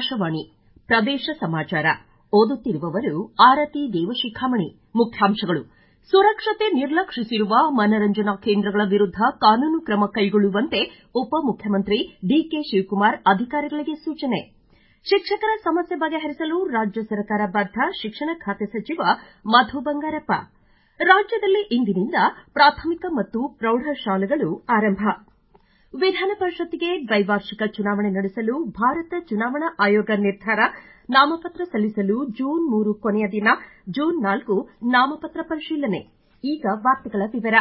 ಆಕಾಶವಾಣಿ ಪ್ರದೇಶ ಸಮಾಚಾರ ಓದುತ್ತಿರುವವರು ಆರತಿ ದೇವಶಿಖಾಮಣಿ ಮುಖ್ಯಾಂಶಗಳು ಸುರಕ್ಷತೆ ನಿರ್ಲಕ್ಷಿಸಿರುವ ಮನರಂಜನಾ ಕೇಂದ್ರಗಳ ವಿರುದ್ಧ ಕಾನೂನು ಕ್ರಮ ಕೈಗೊಳ್ಳುವಂತೆ ಉಪಮುಖ್ಯಮಂತ್ರಿ ಡಿಕೆ ಶಿವಕುಮಾರ್ ಅಧಿಕಾರಿಗಳಿಗೆ ಸೂಚನೆ ಶಿಕ್ಷಕರ ಸಮಸ್ಯೆ ಬಗೆಹರಿಸಲು ರಾಜ್ಯ ಸರ್ಕಾರ ಬದ್ಧ ಶಿಕ್ಷಣ ಖಾತೆ ಸಚಿವ ಮಧು ಬಂಗಾರಪ್ಪ ರಾಜ್ಯದಲ್ಲಿ ಇಂದಿನಿಂದ ಪ್ರಾಥಮಿಕ ಮತ್ತು ಪ್ರೌಢಶಾಲೆಗಳು ಆರಂಭ ವಿಧಾನ ಪರಿಷತ್ಗೆ ದ್ವೈವಾರ್ಷಿಕ ಚುನಾವಣೆ ನಡೆಸಲು ಭಾರತ ಚುನಾವಣಾ ಆಯೋಗ ನಿರ್ಧಾರ ನಾಮಪತ್ರ ಸಲ್ಲಿಸಲು ಜೂನ್ ಮೂರು ಕೊನೆಯ ದಿನ ಜೂನ್ ನಾಲ್ಕು ನಾಮಪತ್ರ ಪರಿಶೀಲನೆ ಈಗ ವಾರ್ತೆಗಳ ವಿವರ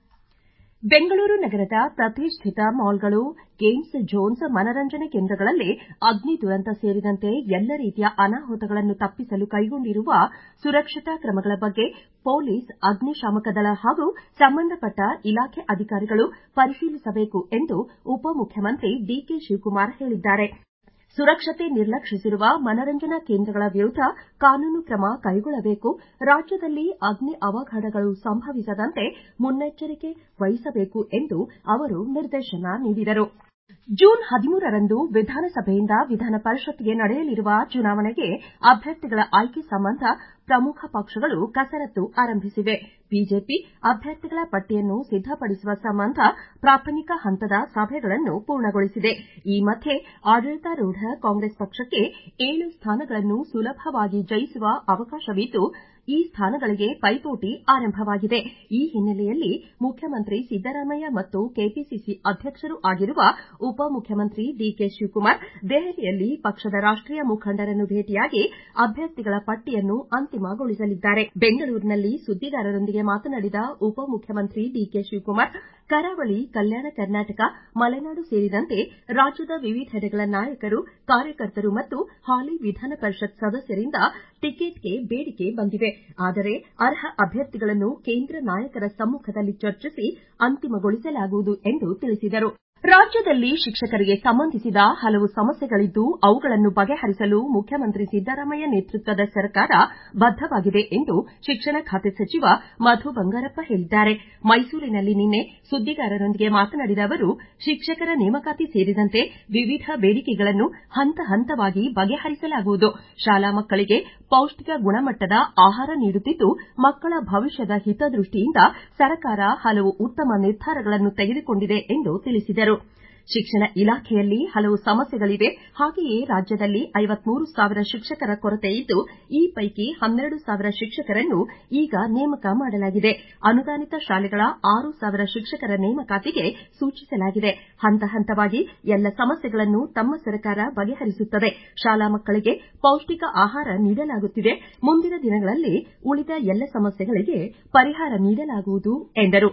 ಬೆಂಗಳೂರು ನಗರದ ಪ್ರತಿಷ್ಠಿತ ಮಾಲ್ಗಳು ಗೇಮ್ಸ್ ಝೋನ್ಸ್ ಮನರಂಜನೆ ಕೇಂದ್ರಗಳಲ್ಲಿ ಅಗ್ನಿ ದುರಂತ ಸೇರಿದಂತೆ ಎಲ್ಲ ರೀತಿಯ ಅನಾಹುತಗಳನ್ನು ತಪ್ಪಿಸಲು ಕೈಗೊಂಡಿರುವ ಸುರಕ್ಷತಾ ಕ್ರಮಗಳ ಬಗ್ಗೆ ಪೊಲೀಸ್ ಅಗ್ನಿಶಾಮಕ ದಳ ಹಾಗೂ ಸಂಬಂಧಪಟ್ಟ ಇಲಾಖೆ ಅಧಿಕಾರಿಗಳು ಪರಿಶೀಲಿಸಬೇಕು ಎಂದು ಉಪಮುಖ್ಯಮಂತ್ರಿ ಡಿಕೆ ಶಿವಕುಮಾರ್ ಹೇಳಿದ್ದಾರೆ ಸುರಕ್ಷತೆ ನಿರ್ಲಕ್ಷಿಸಿರುವ ಮನರಂಜನಾ ಕೇಂದ್ರಗಳ ವಿರುದ್ಧ ಕಾನೂನು ಕ್ರಮ ಕೈಗೊಳ್ಳಬೇಕು ರಾಜ್ಯದಲ್ಲಿ ಅಗ್ನಿ ಅವಘಡಗಳು ಸಂಭವಿಸದಂತೆ ಮುನ್ನೆಚ್ಚರಿಕೆ ವಹಿಸಬೇಕು ಎಂದು ಅವರು ನಿರ್ದೇಶನ ನೀಡಿದರು ಜೂನ್ ಹದಿಮೂರರಂದು ವಿಧಾನಸಭೆಯಿಂದ ವಿಧಾನ ಪರಿಷತ್ಗೆ ನಡೆಯಲಿರುವ ಚುನಾವಣೆಗೆ ಅಭ್ಯರ್ಥಿಗಳ ಆಯ್ಕೆ ಸಂಬಂಧ ಪ್ರಮುಖ ಪಕ್ಷಗಳು ಕಸರತ್ತು ಆರಂಭಿಸಿವೆ ಬಿಜೆಪಿ ಅಭ್ಯರ್ಥಿಗಳ ಪಟ್ಟಿಯನ್ನು ಸಿದ್ದಪಡಿಸುವ ಸಂಬಂಧ ಪ್ರಾಥಮಿಕ ಹಂತದ ಸಭೆಗಳನ್ನು ಪೂರ್ಣಗೊಳಿಸಿದೆ ಈ ಮಧ್ಯೆ ಆಡಳಿತಾರೂಢ ಕಾಂಗ್ರೆಸ್ ಪಕ್ಷಕ್ಕೆ ಏಳು ಸ್ಥಾನಗಳನ್ನು ಸುಲಭವಾಗಿ ಜಯಿಸುವ ಅವಕಾಶವಿದ್ದು ಈ ಸ್ಥಾನಗಳಿಗೆ ಪೈಪೋಟಿ ಆರಂಭವಾಗಿದೆ ಈ ಹಿನ್ನೆಲೆಯಲ್ಲಿ ಮುಖ್ಯಮಂತ್ರಿ ಸಿದ್ದರಾಮಯ್ಯ ಮತ್ತು ಕೆಪಿಸಿಸಿ ಅಧ್ಯಕ್ಷರೂ ಆಗಿರುವ ಉಪಮುಖ್ಯಮಂತ್ರಿ ಡಿಕೆ ಶಿವಕುಮಾರ್ ದೆಹಲಿಯಲ್ಲಿ ಪಕ್ಷದ ರಾಷ್ಟೀಯ ಮುಖಂಡರನ್ನು ಭೇಟಿಯಾಗಿ ಅಭ್ಯರ್ಥಿಗಳ ಪಟ್ಟಿಯನ್ನು ಅಂತಿಮಗೊಳಿಸಲಿದ್ದಾರೆ ಬೆಂಗಳೂರಿನಲ್ಲಿ ಸುದ್ದಿಗಾರರೊಂದಿಗೆ ಮಾತನಾಡಿದ ಉಪಮುಖ್ಯಮಂತ್ರಿ ಡಿಕೆ ಶಿವಕುಮಾರ್ ಕರಾವಳಿ ಕಲ್ಯಾಣ ಕರ್ನಾಟಕ ಮಲೆನಾಡು ಸೇರಿದಂತೆ ರಾಜ್ಯದ ವಿವಿಧೆಡೆಗಳ ನಾಯಕರು ಕಾರ್ಯಕರ್ತರು ಮತ್ತು ಹಾಲಿ ವಿಧಾನ ಪರಿಷತ್ ಸದಸ್ಯರಿಂದ ಟಿಕೆಟ್ಗೆ ಬೇಡಿಕೆ ಬಂದಿವೆ ಆದರೆ ಅರ್ಹ ಅಭ್ಯರ್ಥಿಗಳನ್ನು ಕೇಂದ್ರ ನಾಯಕರ ಸಮ್ಮುಖದಲ್ಲಿ ಚರ್ಚಿಸಿ ಅಂತಿಮಗೊಳಿಸಲಾಗುವುದು ಎಂದು ತಿಳಿಸಿದರು ರಾಜ್ಯದಲ್ಲಿ ಶಿಕ್ಷಕರಿಗೆ ಸಂಬಂಧಿಸಿದ ಹಲವು ಸಮಸ್ಯೆಗಳಿದ್ದು ಅವುಗಳನ್ನು ಬಗೆಹರಿಸಲು ಮುಖ್ಯಮಂತ್ರಿ ಸಿದ್ದರಾಮಯ್ಯ ನೇತೃತ್ವದ ಸರ್ಕಾರ ಬದ್ದವಾಗಿದೆ ಎಂದು ಶಿಕ್ಷಣ ಖಾತೆ ಸಚಿವ ಮಧು ಬಂಗಾರಪ್ಪ ಹೇಳಿದ್ದಾರೆ ಮೈಸೂರಿನಲ್ಲಿ ನಿನ್ನೆ ಸುದ್ದಿಗಾರರೊಂದಿಗೆ ಮಾತನಾಡಿದ ಅವರು ಶಿಕ್ಷಕರ ನೇಮಕಾತಿ ಸೇರಿದಂತೆ ವಿವಿಧ ಬೇಡಿಕೆಗಳನ್ನು ಹಂತ ಹಂತವಾಗಿ ಬಗೆಹರಿಸಲಾಗುವುದು ಶಾಲಾ ಮಕ್ಕಳಿಗೆ ಪೌಷ್ಟಿಕ ಗುಣಮಟ್ಟದ ಆಹಾರ ನೀಡುತ್ತಿದ್ದು ಮಕ್ಕಳ ಭವಿಷ್ಯದ ಹಿತದೃಷ್ಟಿಯಿಂದ ಸರ್ಕಾರ ಹಲವು ಉತ್ತಮ ನಿರ್ಧಾರಗಳನ್ನು ತೆಗೆದುಕೊಂಡಿದೆ ಎಂದು ತಿಳಿಸಿದರು ಶಿಕ್ಷಣ ಇಲಾಖೆಯಲ್ಲಿ ಹಲವು ಸಮಸ್ಯೆಗಳಿವೆ ಹಾಗೆಯೇ ರಾಜ್ಯದಲ್ಲಿ ಐವತ್ಮೂರು ಸಾವಿರ ಶಿಕ್ಷಕರ ಕೊರತೆ ಇದ್ದು ಈ ಪೈಕಿ ಹನ್ನೆರಡು ಸಾವಿರ ಶಿಕ್ಷಕರನ್ನು ಈಗ ನೇಮಕ ಮಾಡಲಾಗಿದೆ ಅನುದಾನಿತ ಶಾಲೆಗಳ ಆರು ಸಾವಿರ ಶಿಕ್ಷಕರ ನೇಮಕಾತಿಗೆ ಸೂಚಿಸಲಾಗಿದೆ ಹಂತ ಹಂತವಾಗಿ ಎಲ್ಲ ಸಮಸ್ಯೆಗಳನ್ನು ತಮ್ಮ ಸರ್ಕಾರ ಬಗೆಹರಿಸುತ್ತದೆ ಶಾಲಾ ಮಕ್ಕಳಿಗೆ ಪೌಷ್ಟಿಕ ಆಹಾರ ನೀಡಲಾಗುತ್ತಿದೆ ಮುಂದಿನ ದಿನಗಳಲ್ಲಿ ಉಳಿದ ಎಲ್ಲ ಸಮಸ್ಯೆಗಳಿಗೆ ಪರಿಹಾರ ನೀಡಲಾಗುವುದು ಎಂದರು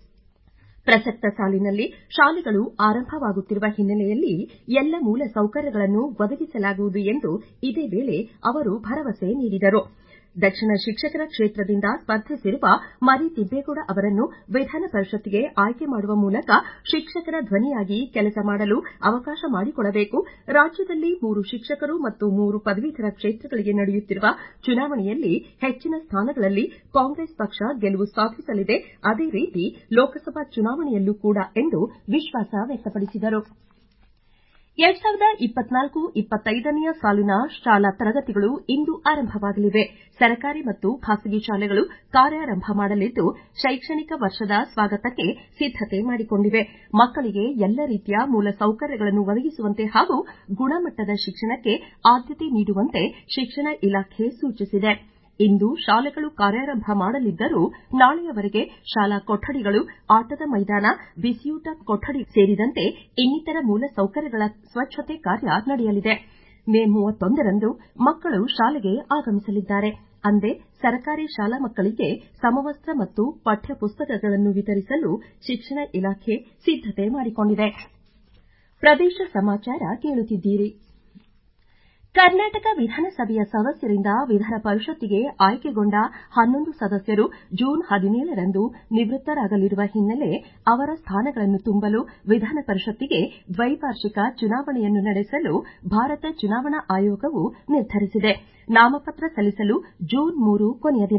ಪ್ರಸಕ್ತ ಸಾಲಿನಲ್ಲಿ ಶಾಲೆಗಳು ಆರಂಭವಾಗುತ್ತಿರುವ ಹಿನ್ನೆಲೆಯಲ್ಲಿ ಎಲ್ಲ ಮೂಲ ಸೌಕರ್ಯಗಳನ್ನು ಒದಗಿಸಲಾಗುವುದು ಎಂದು ಇದೇ ವೇಳೆ ಅವರು ಭರವಸೆ ನೀಡಿದರು ದಕ್ಷಿಣ ಶಿಕ್ಷಕರ ಕ್ಷೇತ್ರದಿಂದ ಸ್ಪರ್ಧಿಸಿರುವ ಮರಿ ತಿಬ್ಬೇಗೌಡ ಅವರನ್ನು ವಿಧಾನ ಪರಿಷತ್ಗೆ ಆಯ್ಕೆ ಮಾಡುವ ಮೂಲಕ ಶಿಕ್ಷಕರ ಧ್ವನಿಯಾಗಿ ಕೆಲಸ ಮಾಡಲು ಅವಕಾಶ ಮಾಡಿಕೊಡಬೇಕು ರಾಜ್ಯದಲ್ಲಿ ಮೂರು ಶಿಕ್ಷಕರು ಮತ್ತು ಮೂರು ಪದವೀಧರ ಕ್ಷೇತ್ರಗಳಿಗೆ ನಡೆಯುತ್ತಿರುವ ಚುನಾವಣೆಯಲ್ಲಿ ಹೆಚ್ಚಿನ ಸ್ಥಾನಗಳಲ್ಲಿ ಕಾಂಗ್ರೆಸ್ ಪಕ್ಷ ಗೆಲುವು ಸಾಧಿಸಲಿದೆ ಅದೇ ರೀತಿ ಲೋಕಸಭಾ ಚುನಾವಣೆಯಲ್ಲೂ ಕೂಡ ಎಂದು ವಿಶ್ವಾಸ ವ್ಯಕ್ತಪಡಿಸಿದರು ಎರಡ್ ಸಾವಿರದ ಇಪ್ಪತ್ನಾಲ್ಕು ಇಪ್ಪತ್ತೈದನೆಯ ಸಾಲಿನ ಶಾಲಾ ತರಗತಿಗಳು ಇಂದು ಆರಂಭವಾಗಲಿವೆ ಸರ್ಕಾರಿ ಮತ್ತು ಖಾಸಗಿ ಶಾಲೆಗಳು ಕಾರ್ಯಾರಂಭ ಮಾಡಲಿದ್ದು ಶೈಕ್ಷಣಿಕ ವರ್ಷದ ಸ್ವಾಗತಕ್ಕೆ ಸಿದ್ದತೆ ಮಾಡಿಕೊಂಡಿವೆ ಮಕ್ಕಳಿಗೆ ಎಲ್ಲ ರೀತಿಯ ಮೂಲ ಸೌಕರ್ಯಗಳನ್ನು ಒದಗಿಸುವಂತೆ ಹಾಗೂ ಗುಣಮಟ್ಟದ ಶಿಕ್ಷಣಕ್ಕೆ ಆದ್ಯತೆ ನೀಡುವಂತೆ ಶಿಕ್ಷಣ ಇಲಾಖೆ ಸೂಚಿಸಿದೆ ಇಂದು ಶಾಲೆಗಳು ಕಾರ್ಯಾರಂಭ ಮಾಡಲಿದ್ದರೂ ನಾಳೆಯವರೆಗೆ ಶಾಲಾ ಕೊಠಡಿಗಳು ಆಟದ ಮೈದಾನ ಬಿಸಿಯೂಟ ಕೊಠಡಿ ಸೇರಿದಂತೆ ಇನ್ನಿತರ ಮೂಲ ಸೌಕರ್ಯಗಳ ಸ್ವಚ್ಛತೆ ಕಾರ್ಯ ನಡೆಯಲಿದೆ ಮೇ ಮೂವತ್ತೊಂದರಂದು ಮಕ್ಕಳು ಶಾಲೆಗೆ ಆಗಮಿಸಲಿದ್ದಾರೆ ಅಂದೇ ಸರ್ಕಾರಿ ಶಾಲಾ ಮಕ್ಕಳಿಗೆ ಸಮವಸ್ತ್ರ ಮತ್ತು ಪಠ್ಯ ಪುಸ್ತಕಗಳನ್ನು ವಿತರಿಸಲು ಶಿಕ್ಷಣ ಇಲಾಖೆ ಸಿದ್ದತೆ ಮಾಡಿಕೊಂಡಿದೆ ಪ್ರದೇಶ ಸಮಾಚಾರ ಕೇಳುತ್ತಿದ್ದೀರಿ ಕರ್ನಾಟಕ ವಿಧಾನಸಭೆಯ ಸದಸ್ಯರಿಂದ ವಿಧಾನ ಪರಿಷತ್ತಿಗೆ ಆಯ್ಕೆಗೊಂಡ ಹನ್ನೊಂದು ಸದಸ್ಯರು ಜೂನ್ ಹದಿನೇಳರಂದು ನಿವೃತ್ತರಾಗಲಿರುವ ಹಿನ್ನೆಲೆ ಅವರ ಸ್ಥಾನಗಳನ್ನು ತುಂಬಲು ವಿಧಾನ ಪರಿಷತ್ತಿಗೆ ದ್ವೈವಾರ್ಷಿಕ ಚುನಾವಣೆಯನ್ನು ನಡೆಸಲು ಭಾರತ ಚುನಾವಣಾ ಆಯೋಗವು ನಿರ್ಧರಿಸಿದೆ ನಾಮಪತ್ರ ಸಲ್ಲಿಸಲು ಜೂನ್ ಮೂರು ಕೊನೆಯ ದಿನ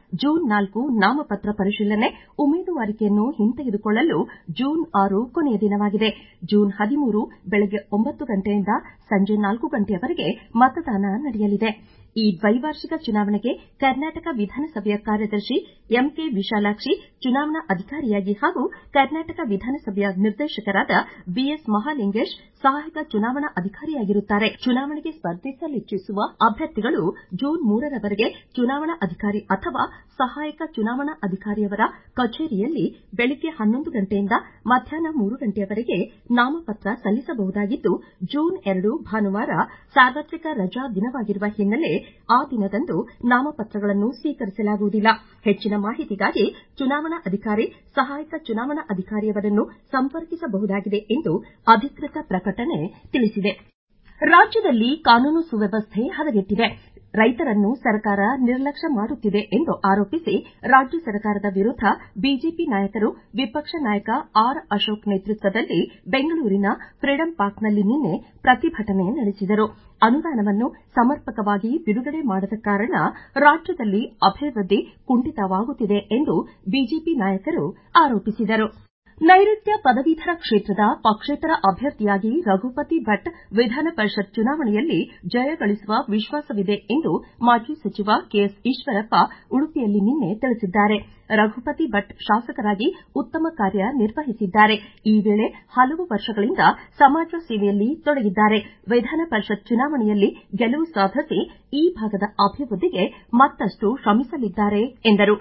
ಜೂನ್ ನಾಲ್ಕು ನಾಮಪತ್ರ ಪರಿಶೀಲನೆ ಉಮೇದುವಾರಿಕೆಯನ್ನು ಹಿಂತೆಗೆದುಕೊಳ್ಳಲು ಜೂನ್ ಆರು ಕೊನೆಯ ದಿನವಾಗಿದೆ ಜೂನ್ ಹದಿಮೂರು ಬೆಳಗ್ಗೆ ಒಂಬತ್ತು ಗಂಟೆಯಿಂದ ಸಂಜೆ ನಾಲ್ಕು ಗಂಟೆಯವರೆಗೆ ಮತದಾನ ನಡೆಯಲಿದೆ ಈ ದ್ವೈವಾರ್ಷಿಕ ಚುನಾವಣೆಗೆ ಕರ್ನಾಟಕ ವಿಧಾನಸಭೆಯ ಕಾರ್ಯದರ್ಶಿ ಎಂಕೆ ವಿಶಾಲಾಕ್ಷಿ ಚುನಾವಣಾ ಅಧಿಕಾರಿಯಾಗಿ ಹಾಗೂ ಕರ್ನಾಟಕ ವಿಧಾನಸಭೆಯ ನಿರ್ದೇಶಕರಾದ ಬಿಎಸ್ ಮಹಾಲಿಂಗೇಶ್ ಸಹಾಯಕ ಚುನಾವಣಾ ಅಧಿಕಾರಿಯಾಗಿರುತ್ತಾರೆ ಚುನಾವಣೆಗೆ ಸ್ಪರ್ಧಿಸಲಿಚ್ಛಿಸುವ ಅಭ್ಯರ್ಥಿಗಳು ಜೂನ್ ಮೂರರವರೆಗೆ ಚುನಾವಣಾ ಅಧಿಕಾರಿ ಅಥವಾ ಸಹಾಯಕ ಚುನಾವಣಾ ಅಧಿಕಾರಿಯವರ ಕಚೇರಿಯಲ್ಲಿ ಬೆಳಗ್ಗೆ ಹನ್ನೊಂದು ಗಂಟೆಯಿಂದ ಮಧ್ಯಾಹ್ನ ಮೂರು ಗಂಟೆಯವರೆಗೆ ನಾಮಪತ್ರ ಸಲ್ಲಿಸಬಹುದಾಗಿದ್ದು ಜೂನ್ ಎರಡು ಭಾನುವಾರ ಸಾರ್ವತ್ರಿಕ ರಜಾ ದಿನವಾಗಿರುವ ಹಿನ್ನೆಲೆ ಆ ದಿನದಂದು ನಾಮಪತ್ರಗಳನ್ನು ಸ್ವೀಕರಿಸಲಾಗುವುದಿಲ್ಲ ಹೆಚ್ಚಿನ ಮಾಹಿತಿಗಾಗಿ ಚುನಾವಣಾ ಅಧಿಕಾರಿ ಸಹಾಯಕ ಚುನಾವಣಾ ಅಧಿಕಾರಿಯವರನ್ನು ಸಂಪರ್ಕಿಸಬಹುದಾಗಿದೆ ಎಂದು ಅಧಿಕೃತ ಪ್ರಕಟಣೆ ತಿಳಿಸಿದೆ ರಾಜ್ಯದಲ್ಲಿ ಕಾನೂನು ಸುವ್ಯವಸ್ಥೆ ಹದಗೆಟ್ಟಿದೆ ರೈತರನ್ನು ಸರ್ಕಾರ ನಿರ್ಲಕ್ಷ್ಯ ಮಾಡುತ್ತಿದೆ ಎಂದು ಆರೋಪಿಸಿ ರಾಜ್ಯ ಸರ್ಕಾರದ ವಿರುದ್ದ ಬಿಜೆಪಿ ನಾಯಕರು ವಿಪಕ್ಷ ನಾಯಕ ಆರ್ ಅಶೋಕ್ ನೇತೃತ್ವದಲ್ಲಿ ಬೆಂಗಳೂರಿನ ಫ್ರೀಡಂ ಪಾರ್ಕ್ನಲ್ಲಿ ನಿನ್ನೆ ಪ್ರತಿಭಟನೆ ನಡೆಸಿದರು ಅನುದಾನವನ್ನು ಸಮರ್ಪಕವಾಗಿ ಬಿಡುಗಡೆ ಮಾಡದ ಕಾರಣ ರಾಜ್ಯದಲ್ಲಿ ಅಭಿವೃದ್ಧಿ ಕುಂಠಿತವಾಗುತ್ತಿದೆ ಎಂದು ಬಿಜೆಪಿ ನಾಯಕರು ಆರೋಪಿಸಿದರು ನೈಋತ್ಯ ಪದವೀಧರ ಕ್ಷೇತ್ರದ ಪಕ್ಷೇತರ ಅಭ್ಯರ್ಥಿಯಾಗಿ ರಘುಪತಿ ಭಟ್ ವಿಧಾನ ಪರಿಷತ್ ಚುನಾವಣೆಯಲ್ಲಿ ಜಯಗಳಿಸುವ ವಿಶ್ವಾಸವಿದೆ ಎಂದು ಮಾಜಿ ಸಚಿವ ಕೆಎಸ್ ಈಶ್ವರಪ್ಪ ಉಡುಪಿಯಲ್ಲಿ ನಿನ್ನೆ ತಿಳಿಸಿದ್ದಾರೆ ರಘುಪತಿ ಭಟ್ ಶಾಸಕರಾಗಿ ಉತ್ತಮ ಕಾರ್ಯ ನಿರ್ವಹಿಸಿದ್ದಾರೆ ಈ ವೇಳೆ ಹಲವು ವರ್ಷಗಳಿಂದ ಸಮಾಜ ಸೇವೆಯಲ್ಲಿ ತೊಡಗಿದ್ದಾರೆ ವಿಧಾನ ಪರಿಷತ್ ಚುನಾವಣೆಯಲ್ಲಿ ಗೆಲುವು ಸಾಧಿಸಿ ಈ ಭಾಗದ ಅಭಿವೃದ್ಧಿಗೆ ಮತ್ತಷ್ಟು ಶ್ರಮಿಸಲಿದ್ದಾರೆ ಎಂದರು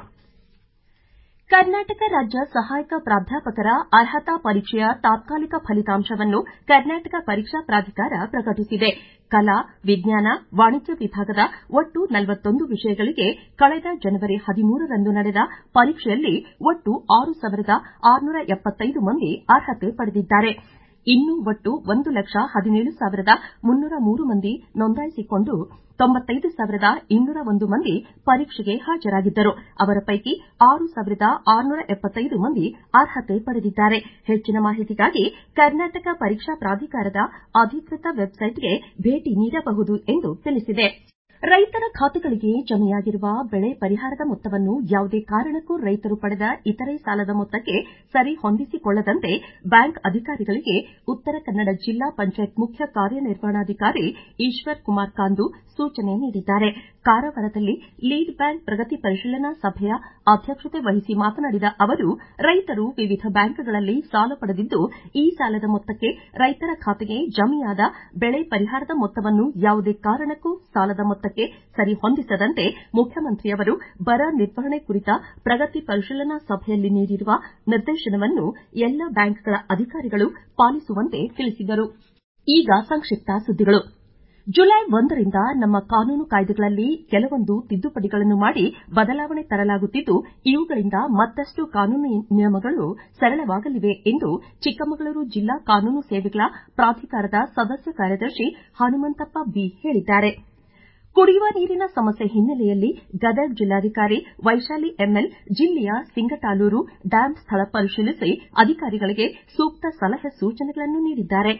ಕರ್ನಾಟಕ ರಾಜ್ಯ ಸಹಾಯಕ ಪ್ರಾಧ್ಯಾಪಕರ ಅರ್ಹತಾ ಪರೀಕ್ಷೆಯ ತಾತ್ಕಾಲಿಕ ಫಲಿತಾಂಶವನ್ನು ಕರ್ನಾಟಕ ಪರೀಕ್ಷಾ ಪ್ರಾಧಿಕಾರ ಪ್ರಕಟಿಸಿದೆ ಕಲಾ ವಿಜ್ಞಾನ ವಾಣಿಜ್ಯ ವಿಭಾಗದ ಒಟ್ಟು ನಲವತ್ತೊಂದು ವಿಷಯಗಳಿಗೆ ಕಳೆದ ಜನವರಿ ಹದಿಮೂರರಂದು ನಡೆದ ಪರೀಕ್ಷೆಯಲ್ಲಿ ಒಟ್ಟು ಆರು ಸಾವಿರದ ಆರುನೂರ ಎಪ್ಪತ್ತೈದು ಮಂದಿ ಅರ್ಹತೆ ಪಡೆದಿದ್ದಾರೆ ಇನ್ನು ಒಟ್ಟು ಒಂದು ಲಕ್ಷ ಹದಿನೇಳು ಸಾವಿರದ ಮುನ್ನೂರ ಮೂರು ಮಂದಿ ನೋಂದಾಯಿಸಿಕೊಂಡು ತೊಂಬತ್ತೈದು ಸಾವಿರದ ಇನ್ನೂರ ಒಂದು ಮಂದಿ ಪರೀಕ್ಷೆಗೆ ಹಾಜರಾಗಿದ್ದರು ಅವರ ಪೈಕಿ ಆರು ಸಾವಿರದ ಆರುನೂರ ಎಪ್ಪತ್ತೈದು ಮಂದಿ ಅರ್ಹತೆ ಪಡೆದಿದ್ದಾರೆ ಹೆಚ್ಚಿನ ಮಾಹಿತಿಗಾಗಿ ಕರ್ನಾಟಕ ಪರೀಕ್ಷಾ ಪ್ರಾಧಿಕಾರದ ಅಧಿಕೃತ ವೆಬ್ಸೈಟ್ಗೆ ಭೇಟಿ ನೀಡಬಹುದು ಎಂದು ತಿಳಿಸಿದೆ ರೈತರ ಖಾತೆಗಳಿಗೆ ಜಮೆಯಾಗಿರುವ ಬೆಳೆ ಪರಿಹಾರದ ಮೊತ್ತವನ್ನು ಯಾವುದೇ ಕಾರಣಕ್ಕೂ ರೈತರು ಪಡೆದ ಇತರೆ ಸಾಲದ ಮೊತ್ತಕ್ಕೆ ಸರಿ ಹೊಂದಿಸಿಕೊಳ್ಳದಂತೆ ಬ್ಯಾಂಕ್ ಅಧಿಕಾರಿಗಳಿಗೆ ಉತ್ತರ ಕನ್ನಡ ಜಿಲ್ಲಾ ಪಂಚಾಯತ್ ಮುಖ್ಯ ಕಾರ್ಯನಿರ್ವಹಣಾಧಿಕಾರಿ ಈಶ್ವರ್ ಕುಮಾರ್ ಕಾಂದು ಸೂಚನೆ ನೀಡಿದ್ದಾರೆ ಕಾರವಾರದಲ್ಲಿ ಲೀಡ್ ಬ್ಯಾಂಕ್ ಪ್ರಗತಿ ಪರಿಶೀಲನಾ ಸಭೆಯ ಅಧ್ಯಕ್ಷತೆ ವಹಿಸಿ ಮಾತನಾಡಿದ ಅವರು ರೈತರು ವಿವಿಧ ಬ್ಯಾಂಕ್ಗಳಲ್ಲಿ ಸಾಲ ಪಡೆದಿದ್ದು ಈ ಸಾಲದ ಮೊತ್ತಕ್ಕೆ ರೈತರ ಖಾತೆಗೆ ಜಮೆಯಾದ ಬೆಳೆ ಪರಿಹಾರದ ಮೊತ್ತವನ್ನು ಯಾವುದೇ ಕಾರಣಕ್ಕೂ ಸಾಲದ ಮೊತ್ತಕ್ಕೆ ಸರಿ ಹೊಂದಿಸದಂತೆ ಮುಖ್ಯಮಂತ್ರಿಯವರು ಬರ ನಿರ್ವಹಣೆ ಕುರಿತ ಪ್ರಗತಿ ಪರಿಶೀಲನಾ ಸಭೆಯಲ್ಲಿ ನೀಡಿರುವ ನಿರ್ದೇಶನವನ್ನು ಎಲ್ಲ ಬ್ಯಾಂಕ್ಗಳ ಅಧಿಕಾರಿಗಳು ಪಾಲಿಸುವಂತೆ ತಿಳಿಸಿದರು ಈಗ ಸಂಕ್ಷಿಪ್ತ ಸುದ್ದಿಗಳು ಜುಲೈ ಒಂದರಿಂದ ನಮ್ಮ ಕಾನೂನು ಕಾಯ್ದೆಗಳಲ್ಲಿ ಕೆಲವೊಂದು ತಿದ್ದುಪಡಿಗಳನ್ನು ಮಾಡಿ ಬದಲಾವಣೆ ತರಲಾಗುತ್ತಿದ್ದು ಇವುಗಳಿಂದ ಮತ್ತಷ್ಟು ಕಾನೂನು ನಿಯಮಗಳು ಸರಳವಾಗಲಿವೆ ಎಂದು ಚಿಕ್ಕಮಗಳೂರು ಜಿಲ್ಲಾ ಕಾನೂನು ಸೇವೆಗಳ ಪ್ರಾಧಿಕಾರದ ಸದಸ್ಯ ಕಾರ್ಯದರ್ಶಿ ಹನುಮಂತಪ್ಪ ಬಿ ಹೇಳಿದ್ದಾರೆ ಕುಡಿಯುವ ನೀರಿನ ಸಮಸ್ಯೆ ಹಿನ್ನೆಲೆಯಲ್ಲಿ ಗದಗ ಜಿಲ್ಲಾಧಿಕಾರಿ ವೈಶಾಲಿ ಎಂಎಲ್ ಜಿಲ್ಲೆಯ ಸಿಂಗಟಾಲೂರು ಡ್ಯಾಂ ಸ್ಥಳ ಪರಿಶೀಲಿಸಿ ಅಧಿಕಾರಿಗಳಿಗೆ ಸೂಕ್ತ ಸಲಹೆ ಸೂಚನೆಗಳನ್ನು ನೀಡಿದ್ದಾರೆ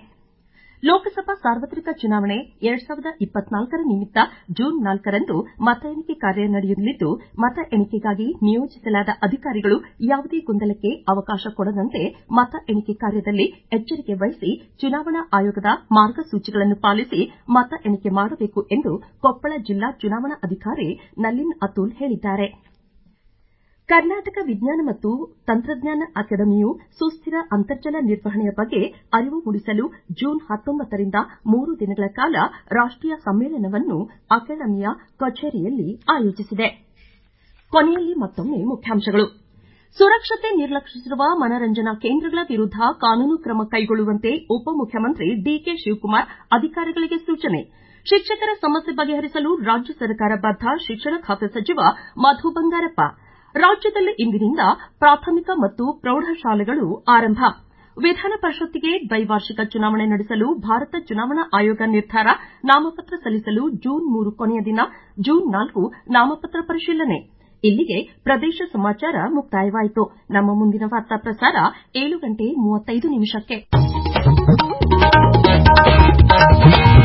ಲೋಕಸಭಾ ಸಾರ್ವತ್ರಿಕ ಚುನಾವಣೆ ಎರಡ್ ಸಾವಿರದ ಇಪ್ಪತ್ನಾಲ್ಕರ ನಿಮಿತ್ತ ಜೂನ್ ನಾಲ್ಕರಂದು ಮತ ಎಣಿಕೆ ಕಾರ್ಯ ನಡೆಯಲಿದ್ದು ಮತ ಎಣಿಕೆಗಾಗಿ ನಿಯೋಜಿಸಲಾದ ಅಧಿಕಾರಿಗಳು ಯಾವುದೇ ಗೊಂದಲಕ್ಕೆ ಅವಕಾಶ ಕೊಡದಂತೆ ಮತ ಎಣಿಕೆ ಕಾರ್ಯದಲ್ಲಿ ಎಚ್ಚರಿಕೆ ವಹಿಸಿ ಚುನಾವಣಾ ಆಯೋಗದ ಮಾರ್ಗಸೂಚಿಗಳನ್ನು ಪಾಲಿಸಿ ಮತ ಎಣಿಕೆ ಮಾಡಬೇಕು ಎಂದು ಕೊಪ್ಪಳ ಜಿಲ್ಲಾ ಚುನಾವಣಾ ಅಧಿಕಾರಿ ನಲಿನ್ ಅತುಲ್ ಹೇಳಿದ್ದಾರೆ ಕರ್ನಾಟಕ ವಿಜ್ಞಾನ ಮತ್ತು ತಂತ್ರಜ್ಞಾನ ಅಕಾಡೆಮಿಯು ಸುಸ್ಥಿರ ಅಂತರ್ಜಲ ನಿರ್ವಹಣೆಯ ಬಗ್ಗೆ ಅರಿವು ಮೂಡಿಸಲು ಜೂನ್ ಹತ್ತೊಂಬತ್ತರಿಂದ ಮೂರು ದಿನಗಳ ಕಾಲ ರಾಷ್ಟೀಯ ಸಮ್ಮೇಳನವನ್ನು ಅಕಾಡೆಮಿಯ ಕಚೇರಿಯಲ್ಲಿ ಆಯೋಜಿಸಿದೆ ಕೊನೆಯಲ್ಲಿ ಮತ್ತೊಮ್ಮೆ ಮುಖ್ಯಾಂಶಗಳು ಸುರಕ್ಷತೆ ನಿರ್ಲಕ್ಷಿಸಿರುವ ಮನರಂಜನಾ ಕೇಂದ್ರಗಳ ವಿರುದ್ದ ಕಾನೂನು ಕ್ರಮ ಕೈಗೊಳ್ಳುವಂತೆ ಉಪಮುಖ್ಯಮಂತ್ರಿ ಡಿಕೆ ಶಿವಕುಮಾರ್ ಅಧಿಕಾರಿಗಳಿಗೆ ಸೂಚನೆ ಶಿಕ್ಷಕರ ಸಮಸ್ಯೆ ಬಗೆಹರಿಸಲು ರಾಜ್ಯ ಸರ್ಕಾರ ಬದ್ದ ಶಿಕ್ಷಣ ಖಾತೆ ಸಚಿವ ಮಧು ಬಂಗಾರಪ್ಪ ರಾಜ್ಯದಲ್ಲಿ ಇಂದಿನಿಂದ ಪ್ರಾಥಮಿಕ ಮತ್ತು ಪ್ರೌಢಶಾಲೆಗಳು ಆರಂಭ ವಿಧಾನ ಪರಿಷತ್ತಿಗೆ ದ್ವೈವಾರ್ಷಿಕ ಚುನಾವಣೆ ನಡೆಸಲು ಭಾರತ ಚುನಾವಣಾ ಆಯೋಗ ನಿರ್ಧಾರ ನಾಮಪತ್ರ ಸಲ್ಲಿಸಲು ಜೂನ್ ಮೂರು ಕೊನೆಯ ದಿನ ಜೂನ್ ನಾಲ್ಕು ನಾಮಪತ್ರ ಪರಿಶೀಲನೆ ಇಲ್ಲಿಗೆ ಪ್ರದೇಶ ಸಮಾಚಾರ ಮುಕ್ತಾಯವಾಯಿತು ನಮ್ಮ ಮುಂದಿನ ವಾರ್ತಾ ಪ್ರಸಾರ ಏಳು ಗಂಟೆ ಮೂವತ್ತೈದು ನಿಮಿಷಕ್ಕೆ